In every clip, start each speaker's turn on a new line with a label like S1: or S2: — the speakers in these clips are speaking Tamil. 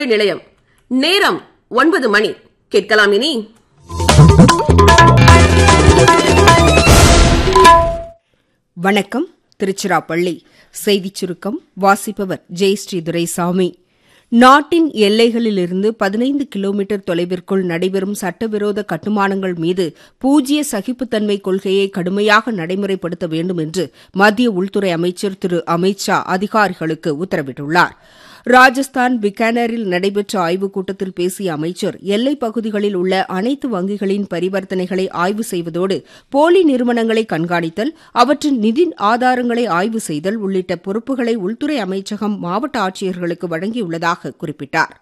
S1: நிலையம் நேரம் ஒன்பது மணி கேட்கலாம் இனி
S2: வணக்கம் திருச்சிராப்பள்ளி செய்திச் சுருக்கம் வாசிப்பவர் ஜெயஸ்ரீ துரைசாமி நாட்டின் எல்லைகளிலிருந்து பதினைந்து கிலோமீட்டர் தொலைவிற்குள் நடைபெறும் சட்டவிரோத கட்டுமானங்கள் மீது பூஜ்ய சகிப்புத்தன்மை கொள்கையை கடுமையாக நடைமுறைப்படுத்த வேண்டும் என்று மத்திய உள்துறை அமைச்சர் திரு அமித் ஷா அதிகாரிகளுக்கு உத்தரவிட்டுள்ளார் ராஜஸ்தான் பிகானரில் நடைபெற்ற ஆய்வுக் கூட்டத்தில் பேசிய அமைச்சர் எல்லைப் பகுதிகளில் உள்ள அனைத்து வங்கிகளின் பரிவர்த்தனைகளை ஆய்வு செய்வதோடு போலி நிறுவனங்களை கண்காணித்தல் அவற்றின் நிதி ஆதாரங்களை ஆய்வு செய்தல் உள்ளிட்ட பொறுப்புகளை உள்துறை அமைச்சகம் மாவட்ட ஆட்சியர்களுக்கு வழங்கியுள்ளதாக குறிப்பிட்டார்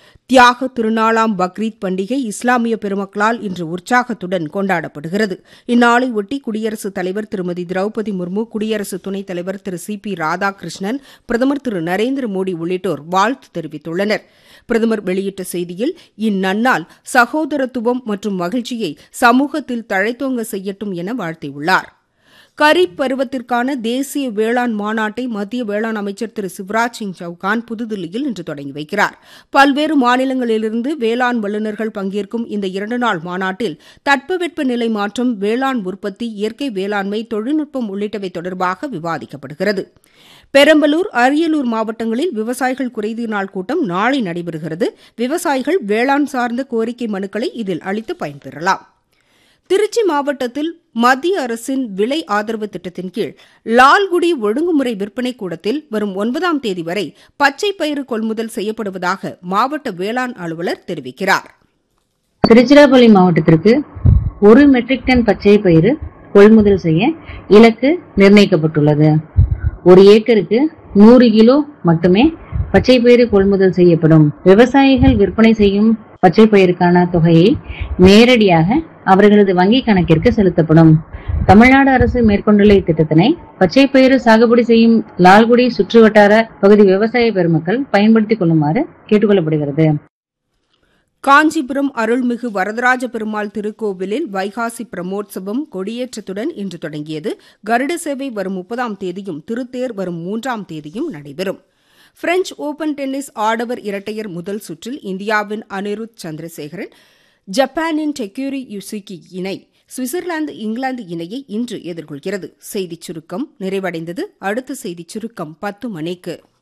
S2: தியாக திருநாளாம் பக்ரீத் பண்டிகை இஸ்லாமிய பெருமக்களால் இன்று உற்சாகத்துடன் கொண்டாடப்படுகிறது இந்நாளை ஒட்டி குடியரசுத் தலைவர் திருமதி திரௌபதி முர்மு குடியரசு துணைத் தலைவர் திரு சி பி ராதாகிருஷ்ணன் பிரதமர் திரு நரேந்திர மோடி உள்ளிட்டோர் வாழ்த்து தெரிவித்துள்ளனர் பிரதமர் வெளியிட்ட செய்தியில் இந்நன்னாள் சகோதரத்துவம் மற்றும் மகிழ்ச்சியை சமூகத்தில் தழைத்தோங்க செய்யட்டும் என வாழ்த்தியுள்ளார் கரீப் பருவத்திற்கான தேசிய வேளாண் மாநாட்டை மத்திய வேளாண் அமைச்சர் திரு சிவராஜ் சிங் சௌகான் புதுதில்லியில் இன்று தொடங்கி வைக்கிறார் பல்வேறு மாநிலங்களிலிருந்து வேளாண் வல்லுநர்கள் பங்கேற்கும் இந்த இரண்டு நாள் மாநாட்டில் தட்பவெட்ப நிலை மாற்றம் வேளாண் உற்பத்தி இயற்கை வேளாண்மை தொழில்நுட்பம் உள்ளிட்டவை தொடர்பாக விவாதிக்கப்படுகிறது பெரம்பலூர் அரியலூர் மாவட்டங்களில் விவசாயிகள் குறைதீர் நாள் கூட்டம் நாளை நடைபெறுகிறது விவசாயிகள் வேளாண் சார்ந்த கோரிக்கை மனுக்களை இதில் அளித்து பயன்பெறலாம் திருச்சி மாவட்டத்தில் மத்திய அரசின் விலை ஆதரவு திட்டத்தின் கீழ் லால்குடி ஒழுங்குமுறை விற்பனை கூடத்தில் வரும் ஒன்பதாம் தேதி வரை பச்சை பயிறு கொள்முதல் செய்யப்படுவதாக மாவட்ட வேளாண் அலுவலர் தெரிவிக்கிறார்
S3: திருச்சிராப்பள்ளி மாவட்டத்திற்கு ஒரு மெட்ரிக் டன் பச்சை பயிறு கொள்முதல் செய்ய இலக்கு நிர்ணயிக்கப்பட்டுள்ளது ஒரு ஏக்கருக்கு நூறு கிலோ மட்டுமே பச்சை பயிறு கொள்முதல் செய்யப்படும் விவசாயிகள் விற்பனை செய்யும் பச்சை பயிருக்கான தொகையை நேரடியாக அவர்களது வங்கி கணக்கிற்கு செலுத்தப்படும் தமிழ்நாடு அரசு மேற்கொண்டுள்ள இத்திட்டத்தினை பச்சை பயிறு சாகுபடி செய்யும் லால்குடி சுற்றுவட்டார பகுதி விவசாய பெருமக்கள் பயன்படுத்திக் கொள்ளுமாறு கேட்டுக்கொள்ளப்படுகிறது
S2: காஞ்சிபுரம் அருள்மிகு வரதராஜ பெருமாள் திருக்கோவிலில் வைகாசி பிரமோற்சவம் கொடியேற்றத்துடன் இன்று தொடங்கியது கருட சேவை வரும் முப்பதாம் தேதியும் திருத்தேர் வரும் மூன்றாம் தேதியும் நடைபெறும் பிரெஞ்ச் ஓபன் டென்னிஸ் ஆடவர் இரட்டையர் முதல் சுற்றில் இந்தியாவின் அனிருத் சந்திரசேகரன் ஜப்பானின் டெக்யூரி யுசுகி இணை சுவிட்சர்லாந்து இங்கிலாந்து இணையை இன்று எதிர்கொள்கிறது செய்திச் சுருக்கம் நிறைவடைந்தது அடுத்த செய்திச் சுருக்கம் பத்து மணிக்கு